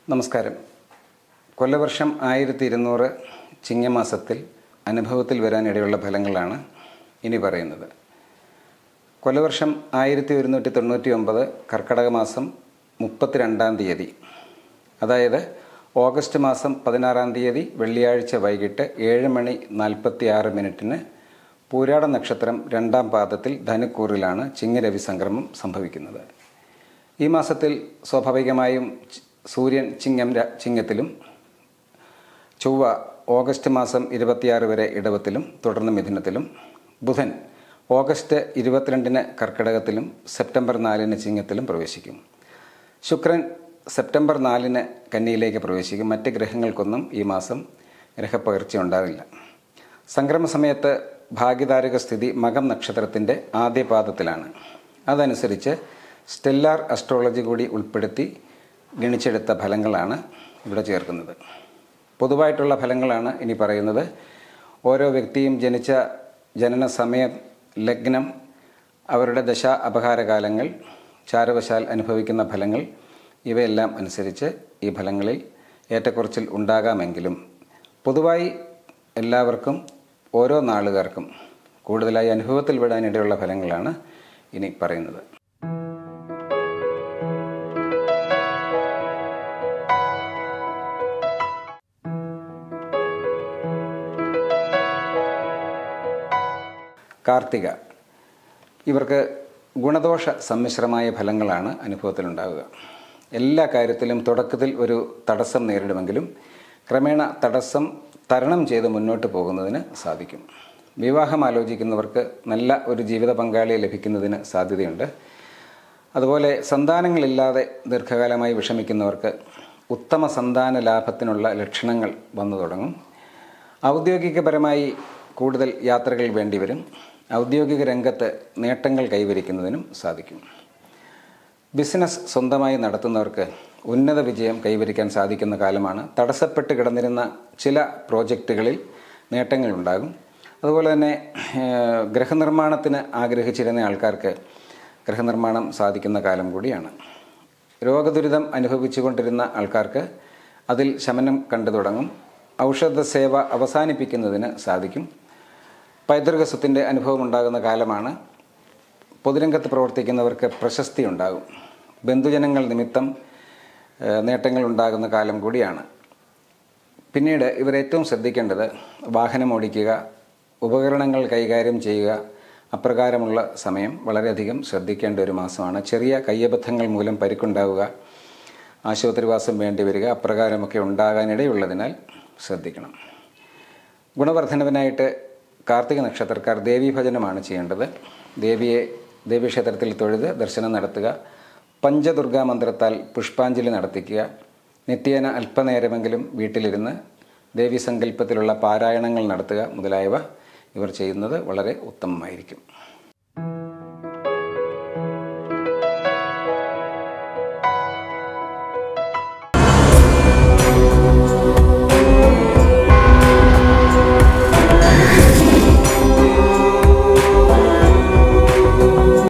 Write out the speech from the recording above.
നമസ്കാരം കൊല്ലവർഷം ആയിരത്തി ഇരുന്നൂറ് ചിങ്ങമാസത്തിൽ അനുഭവത്തിൽ വരാനിടയുള്ള ഫലങ്ങളാണ് ഇനി പറയുന്നത് കൊല്ലവർഷം ആയിരത്തി ഒരുന്നൂറ്റി തൊണ്ണൂറ്റി ഒമ്പത് കർക്കടക മാസം മുപ്പത്തിരണ്ടാം തീയതി അതായത് ഓഗസ്റ്റ് മാസം പതിനാറാം തീയതി വെള്ളിയാഴ്ച വൈകിട്ട് ഏഴ് മണി നാൽപ്പത്തി ആറ് മിനിറ്റിന് പൂരാട നക്ഷത്രം രണ്ടാം പാദത്തിൽ ധനുക്കൂറിലാണ് ചിങ്ങരവി സംക്രമം സംഭവിക്കുന്നത് ഈ മാസത്തിൽ സ്വാഭാവികമായും ചി- സൂര്യൻ ചിങ്ങം ര- ചിങ്ങത്തിലും ചൊവ്വ ഓഗസ്റ്റ് മാസം ഇരുപത്തിയാറ് വരെ ഇടവത്തിലും തുടർന്ന് മിഥുനത്തിലും ബുധൻ ഓഗസ്റ്റ് ഇരുപത്തിരണ്ടിന് കർക്കിടകത്തിലും സെപ്റ്റംബർ നാലിന് ചിങ്ങത്തിലും പ്രവേശിക്കും ശുക്രൻ സെപ്റ്റംബർ നാലിന് കന്നിയിലേക്ക് പ്രവേശിക്കും മറ്റ് ഗ്രഹങ്ങൾക്കൊന്നും ഈ മാസം ഗ്രഹപ്പകർച്ച ഉണ്ടാകില്ല സംക്രമ സമയത്ത് ഭാഗ്യതാരക സ്ഥിതി മകം നക്ഷത്രത്തിൻ്റെ ആദ്യ പാദത്തിലാണ് അതനുസരിച്ച് സ്റ്റെല്ലാർ അസ്ട്രോളജി കൂടി ഉൾപ്പെടുത്തി ഗണിച്ചെടുത്ത ഫലങ്ങളാണ് ഇവിടെ ചേർക്കുന്നത് പൊതുവായിട്ടുള്ള ഫലങ്ങളാണ് ഇനി പറയുന്നത് ഓരോ വ്യക്തിയും ജനിച്ച ജനന സമയം ലഗ്നം അവരുടെ ദശ അപകാരകാലങ്ങൾ ചാരവശാൽ അനുഭവിക്കുന്ന ഫലങ്ങൾ ഇവയെല്ലാം അനുസരിച്ച് ഈ ഫലങ്ങളിൽ ഏറ്റക്കുറച്ചിൽ ഉണ്ടാകാമെങ്കിലും പൊതുവായി എല്ലാവർക്കും ഓരോ നാളുകാർക്കും കൂടുതലായി അനുഭവത്തിൽ വിടാനിടയുള്ള ഫലങ്ങളാണ് ഇനി പറയുന്നത് കാർത്തിക ഇവർക്ക് ഗുണദോഷ സമ്മിശ്രമായ ഫലങ്ങളാണ് അനുഭവത്തിലുണ്ടാവുക എല്ലാ കാര്യത്തിലും തുടക്കത്തിൽ ഒരു തടസ്സം നേരിടുമെങ്കിലും ക്രമേണ തടസ്സം തരണം ചെയ്ത് മുന്നോട്ട് പോകുന്നതിന് സാധിക്കും വിവാഹം ആലോചിക്കുന്നവർക്ക് നല്ല ഒരു ജീവിത പങ്കാളിയെ ലഭിക്കുന്നതിന് സാധ്യതയുണ്ട് അതുപോലെ സന്താനങ്ങളില്ലാതെ ദീർഘകാലമായി വിഷമിക്കുന്നവർക്ക് ഉത്തമ സന്താന ലാഭത്തിനുള്ള ലക്ഷണങ്ങൾ വന്നു തുടങ്ങും ഔദ്യോഗികപരമായി കൂടുതൽ യാത്രകൾ വേണ്ടിവരും ഔദ്യോഗിക രംഗത്ത് നേട്ടങ്ങൾ കൈവരിക്കുന്നതിനും സാധിക്കും ബിസിനസ് സ്വന്തമായി നടത്തുന്നവർക്ക് ഉന്നത വിജയം കൈവരിക്കാൻ സാധിക്കുന്ന കാലമാണ് തടസ്സപ്പെട്ട് കിടന്നിരുന്ന ചില പ്രോജക്റ്റുകളിൽ നേട്ടങ്ങളുണ്ടാകും അതുപോലെ തന്നെ ഏഹ്, ഗൃഹനിർമ്മാണത്തിന് ആഗ്രഹിച്ചിരുന്ന ആൾക്കാർക്ക് ഗൃഹനിർമ്മാണം സാധിക്കുന്ന കാലം കൂടിയാണ് രോഗദുരിതം അനുഭവിച്ചുകൊണ്ടിരുന്ന ആൾക്കാർക്ക് അതിൽ ശമനം കണ്ടു തുടങ്ങും ഔഷധ സേവ അവസാനിപ്പിക്കുന്നതിന് സാധിക്കും പൈതൃക സ്വത്തിൻ്റെ അനുഭവം ഉണ്ടാകുന്ന കാലമാണ് പൊതുരംഗത്ത് പ്രവർത്തിക്കുന്നവർക്ക് പ്രശസ്തി ഉണ്ടാകും ബന്ധുജനങ്ങൾ നിമിത്തം ഏഹ്, നേട്ടങ്ങൾ ഉണ്ടാകുന്ന കാലം കൂടിയാണ് പിന്നീട് ഇവർ ഏറ്റവും ശ്രദ്ധിക്കേണ്ടത് വാഹനം ഓടിക്കുക ഉപകരണങ്ങൾ കൈകാര്യം ചെയ്യുക അപ്രകാരമുള്ള സമയം വളരെയധികം ശ്രദ്ധിക്കേണ്ട ഒരു മാസമാണ് ചെറിയ കയ്യബദ്ധങ്ങൾ മൂലം പരിക്കുണ്ടാവുക ആശുപത്രിവാസം വേണ്ടി വരിക അപ്രകാരമൊക്കെ ഉണ്ടാകാനിടയുള്ളതിനാൽ ശ്രദ്ധിക്കണം ഗുണവർദ്ധനവിനായിട്ട് കാർത്തിക നക്ഷത്രക്കാർ ദേവീഭജനമാണ് ചെയ്യേണ്ടത് ദേവിയെ ദേവീക്ഷേത്രത്തിൽ തൊഴുത് ദർശനം നടത്തുക പഞ്ചദുർഗാ മന്ത്രത്താൽ പുഷ്പാഞ്ജലി നടത്തിക്കുക നിത്യേന അല്പനേരമെങ്കിലും വീട്ടിലിരുന്ന് ദേവീ സങ്കല്പത്തിലുള്ള പാരായണങ്ങൾ നടത്തുക മുതലായവ ഇവർ ചെയ്യുന്നത് വളരെ ഉത്തമമായിരിക്കും